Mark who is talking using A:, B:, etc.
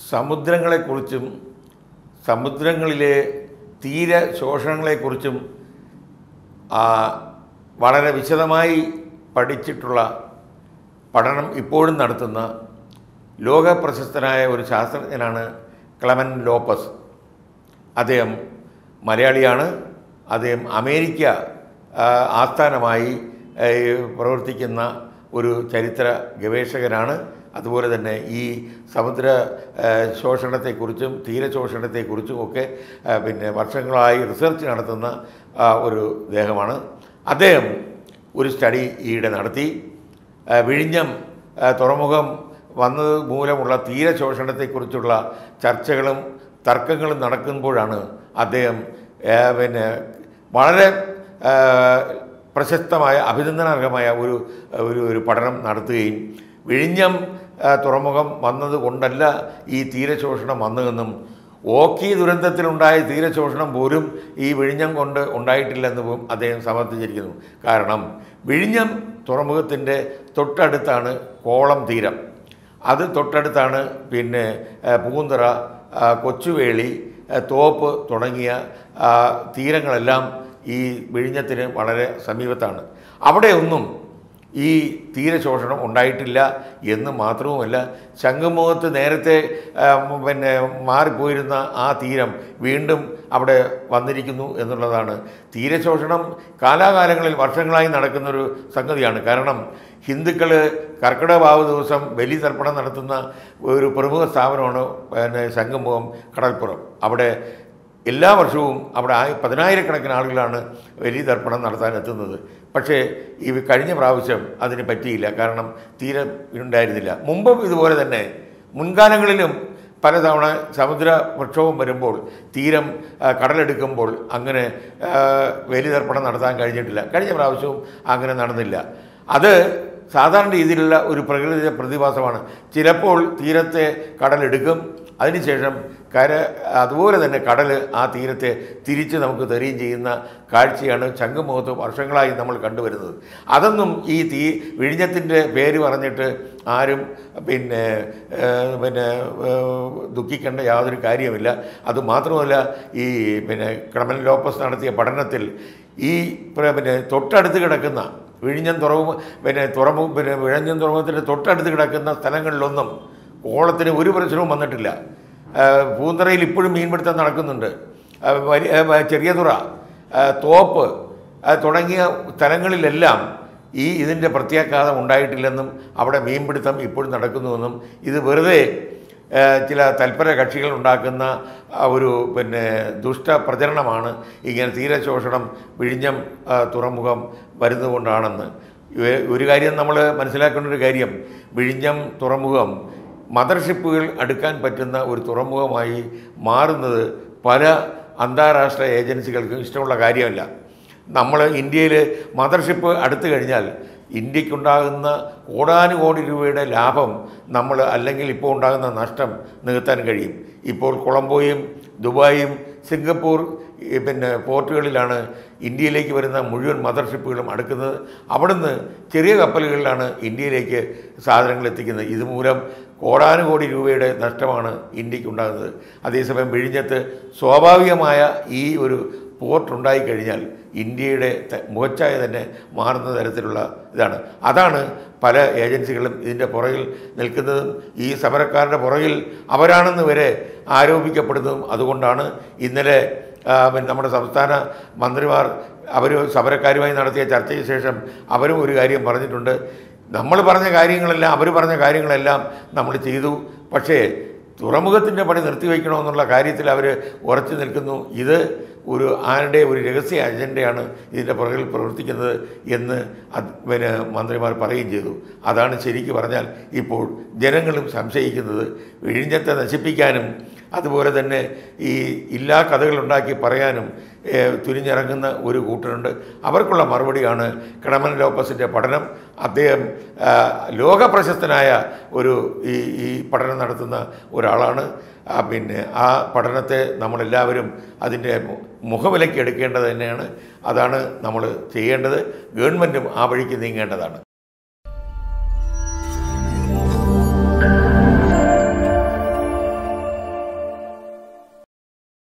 A: സമുദ്രങ്ങളെക്കുറിച്ചും സമുദ്രങ്ങളിലെ തീര ശോഷണങ്ങളെക്കുറിച്ചും ആ, വളരെ വിശദമായി പഠിച്ചിട്ടുള്ള പഠനം ഇപ്പോഴും നടത്തുന്ന ലോക പ്രശസ്തനായ ഒരു ശാസ്ത്രജ്ഞനാണ് ക്ലമൻ ലോപ്പസ് അദ്ദേഹം മലയാളിയാണ് അദ്ദേഹം അമേരിക്ക ആ, ആസ്ഥാനമായി ഏ, പ്രവർത്തിക്കുന്ന ഒരു ചരിത്ര ഗവേഷകനാണ് അതുപോലെ തന്നെ ഈ സമുദ്ര ഏ, ശോഷണത്തെക്കുറിച്ചും തീരശോഷണത്തെക്കുറിച്ചും ഒക്കെ ആ, പിന്നെ വർഷങ്ങളായി റിസർച്ച് നടത്തുന്ന ആ, ഒരു ദേഹമാണ് അദ്ദേഹം ഒരു സ്റ്റഡി ഈയിടെ നടത്തി ആ, വിഴിഞ്ഞം ആ, തുറമുഖം വന്നത് മൂലമുള്ള തീരശോഷണത്തെക്കുറിച്ചുള്ള ചർച്ചകളും തർക്കങ്ങളും നടക്കുമ്പോഴാണ് അദ്ദേഹം ആ, പിന്നെ വളരെ ആ, പ്രശസ്തമായ അഭിനന്ദനാർഹമായ ഒരു ഒരു ഒരു പഠനം നടത്തുകയും വിഴിഞ്ഞം ആ, തുറമുഖം വന്നത് കൊണ്ടല്ല ഈ തീരശോഷണം വന്നതെന്നും ഓക്കി ദുരന്തത്തിലുണ്ടായ തീരശോഷണം പോലും ഈ വിഴിഞ്ഞം കൊണ്ട് ഉണ്ടായിട്ടില്ലെന്ന് പോലും അദ്ദേഹം സമർത്ഥിച്ചിരിക്കുന്നു കാരണം വിഴിഞ്ഞം തുറമുഖത്തിൻ്റെ തൊട്ടടുത്താണ് കോളം തീരം അത് തൊട്ടടുത്താണ് പിന്നെ ആ, പൂന്തറ ആ, കൊച്ചുവേളി ആ, തോപ്പ് തുടങ്ങിയ ആ, തീരങ്ങളെല്ലാം ഈ വിഴിഞ്ഞത്തിന് വളരെ സമീപത്താണ് അവിടെയൊന്നും ഈ തീരശോഷണം ഉണ്ടായിട്ടില്ല എന്ന് മാത്രവുമല്ല ശംഖുമുഖത്ത് നേരത്തെ ആ, മ് പിന്നെ മാറിപ്പോയിരുന്ന ആ തീരം വീണ്ടും അവിടെ വന്നിരിക്കുന്നു എന്നുള്ളതാണ് തീരശോഷണം കാലാകാലങ്ങളിൽ വർഷങ്ങളായി നടക്കുന്നൊരു സംഗതിയാണ് കാരണം ഹിന്ദുക്കൾ കർക്കിടകവാവ് ദിവസം ബലി തർപ്പണം നടത്തുന്ന ഒരു പ്രമുഖ സ്ഥാപനമാണ് പിന്നെ ശംഖുമുഖം കടൽപ്പുറം അവിടെ എല്ലാ വർഷവും അവിടെ ആയി പതിനായിരക്കണക്കിന് ആളുകളാണ് ബലി തർപ്പണം നടത്താൻ എത്തുന്നത് പക്ഷേ ഈ കഴിഞ്ഞ പ്രാവശ്യം അതിന് പറ്റിയില്ല കാരണം തീരെ ഉണ്ടായിരുന്നില്ല മുമ്പും ഇതുപോലെ തന്നെ മുൻകാലങ്ങളിലും പലതവണ സമുദ്ര പ്രക്ഷോഭം വരുമ്പോൾ തീരം ആ, കടലെടുക്കുമ്പോൾ അങ്ങനെ ആ, ബലി തർപ്പണം നടത്താൻ കഴിഞ്ഞിട്ടില്ല കഴിഞ്ഞ പ്രാവശ്യവും അങ്ങനെ നടന്നില്ല അത് സാധാരണ രീതിയിലുള്ള ഒരു പ്രകൃതി പ്രതിഭാസമാണ് ചിലപ്പോൾ തീരത്തെ കടലെടുക്കും അതിനുശേഷം കര അതുപോലെ തന്നെ കടൽ ആ തീരത്തെ തിരിച്ച് നമുക്ക് തരികയും ചെയ്യുന്ന കാഴ്ചയാണ് ശംഖുമുഖത്ത് വർഷങ്ങളായി നമ്മൾ കണ്ടുവരുന്നത് അതൊന്നും ഈ തീ വിഴിഞ്ഞത്തിൻ്റെ പേര് പറഞ്ഞിട്ട് ആരും പിന്നെ ഏഹ്, പിന്നെ ഏഹ്, ദുഃഖിക്കേണ്ട യാതൊരു കാര്യമില്ല അതുമാത്രമല്ല ഈ പിന്നെ ക്രമൻ ലോപ്പസ് നടത്തിയ പഠനത്തിൽ ഈ പ്ര- പിന്നെ തൊട്ടടുത്ത് കിടക്കുന്ന വിഴിഞ്ഞം തുറമു പിന്നെ തുറമു പിന്നെ വിഴിഞ്ഞം തുറമുഖത്തിൻ്റെ തൊട്ടടുത്ത് കിടക്കുന്ന സ്ഥലങ്ങളിലൊന്നും കോളത്തിന് ഒരു പ്രശ്നവും വന്നിട്ടില്ല ആ, പൂന്തറയിൽ ഇപ്പോഴും മീൻപിടുത്തം നടക്കുന്നുണ്ട് ആ, വലിയ ആ, ചെറിയ തുറ ആ, തോപ്പ് ആ, തുടങ്ങിയ സ്ഥലങ്ങളിലെല്ലാം ഈ ഇതിൻ്റെ പ്രത്യാഘാതം ഉണ്ടായിട്ടില്ലെന്നും അവിടെ മീൻപിടുത്തം ഇപ്പോഴും നടക്കുന്നുവെന്നും ഇത് വെറുതെ ആ, ചില തൽപര കക്ഷികൾ ഉണ്ടാക്കുന്ന ആ, ഒരു പിന്നെ ദുഷ്ട പ്രചരണമാണ് ഇങ്ങനെ തീരശോഷണം വിഴിഞ്ഞം ആ, തുറമുഖം വരുന്നതുകൊണ്ടാണെന്ന് ഇവ- ഒരു കാര്യം നമ്മൾ മനസ്സിലാക്കേണ്ട ഒരു കാര്യം വിഴിഞ്ഞം തുറമുഖം മദർഷിപ്പുകൾ അടുക്കാൻ പറ്റുന്ന ഒരു തുറമുഖമായി മാറുന്നത് പല അന്താരാഷ്ട്ര ഏജൻസികൾക്കും ഇഷ്ടമുള്ള കാര്യമല്ല നമ്മൾ ഇന്ത്യയിൽ മദർഷിപ്പ് അടുത്തു കഴിഞ്ഞാൽ ഇന്ത്യക്കുണ്ടാകുന്ന കോടാനുകോടി രൂപയുടെ ലാഭം നമ്മൾ അല്ലെങ്കിൽ ഇപ്പോൾ ഉണ്ടാകുന്ന നഷ്ടം നികത്താൻ കഴിയും ഇപ്പോൾ കൊളംബോയും ദുബായും സിംഗപ്പൂർ ഈ പിന്നെ പോർട്ടുകളിലാണ് ഇന്ത്യയിലേക്ക് വരുന്ന മുഴുവൻ മദർഷിപ്പുകളും അടുക്കുന്നത് അവിടുന്ന് ചെറിയ കപ്പലുകളിലാണ് ഇന്ത്യയിലേക്ക് സാധനങ്ങൾ എത്തിക്കുന്നത് ഇതുമൂലം കോടാനുകോടി രൂപയുടെ നഷ്ടമാണ് ഇന്ത്യക്ക് ഉണ്ടാകുന്നത് അതേസമയം വിഴിഞ്ഞത്ത് സ്വാഭാവികമായ ഈ ഒരു പോർട്ട് ഉണ്ടായിക്കഴിഞ്ഞാൽ ഇന്ത്യയുടെ ത- മുഖച്ഛായ തന്നെ മാറുന്ന തരത്തിലുള്ള ഇതാണ് അതാണ് പല ഏജൻസികളും ഇതിൻ്റെ പുറകിൽ നിൽക്കുന്നതും ഈ സമരക്കാരുടെ പുറകിൽ അവരാണെന്ന് വരെ ആരോപിക്കപ്പെടുന്നതും അതുകൊണ്ടാണ് ഇന്നലെ ആ, പിന്നെ നമ്മുടെ സംസ്ഥാന മന്ത്രിമാർ അവർ സമരക്കാരുമായി നടത്തിയ ചർച്ചയ്ക്ക് ശേഷം അവരും ഒരു കാര്യം പറഞ്ഞിട്ടുണ്ട് നമ്മൾ പറഞ്ഞ കാര്യങ്ങളെല്ലാം അവർ പറഞ്ഞ കാര്യങ്ങളെല്ലാം നമ്മൾ ചെയ്തു പക്ഷേ തുറമുഖത്തിൻ്റെ പണി നിർത്തിവെക്കണമെന്നുള്ള കാര്യത്തിൽ അവർ ഉറച്ചു നിൽക്കുന്നു ഇത് ഒരു ആരുടെ ഒരു രഹസ്യ അജണ്ടയാണ് ഇതിൻ്റെ പുറകിൽ പ്രവർത്തിക്കുന്നത് എന്ന് അത് പിന്നെ മന്ത്രിമാർ പറയുകയും ചെയ്തു അതാണ് ശരിക്ക് പറഞ്ഞാൽ ഇപ്പോൾ ജനങ്ങളും സംശയിക്കുന്നത് വിഴിഞ്ഞത്തെ നശിപ്പിക്കാനും അതുപോലെ തന്നെ ഈ ഇല്ലാ കഥകളുണ്ടാക്കി പറയാനും ഏഹ്, തുനിഞ്ഞിറങ്ങുന്ന ഒരു കൂട്ടരുണ്ട് അവർക്കുള്ള മറുപടിയാണ് കിടമൻ ലോപ്പസിൻ്റെ പഠനം അദ്ദേഹം ആ, ലോകപ്രശസ്തനായ ഒരു ഈ ഈ പഠനം നടത്തുന്ന ഒരാളാണ് ആ, പിന്നെ ആ പഠനത്തെ നമ്മളെല്ലാവരും അതിൻ്റെ മു- മുഖവിലയ്ക്ക് എടുക്കേണ്ടത് തന്നെയാണ് അതാണ് നമ്മൾ ചെയ്യേണ്ടത് ഗവൺമെൻറ്റും ആ വഴിക്ക് നീങ്ങേണ്ടതാണ്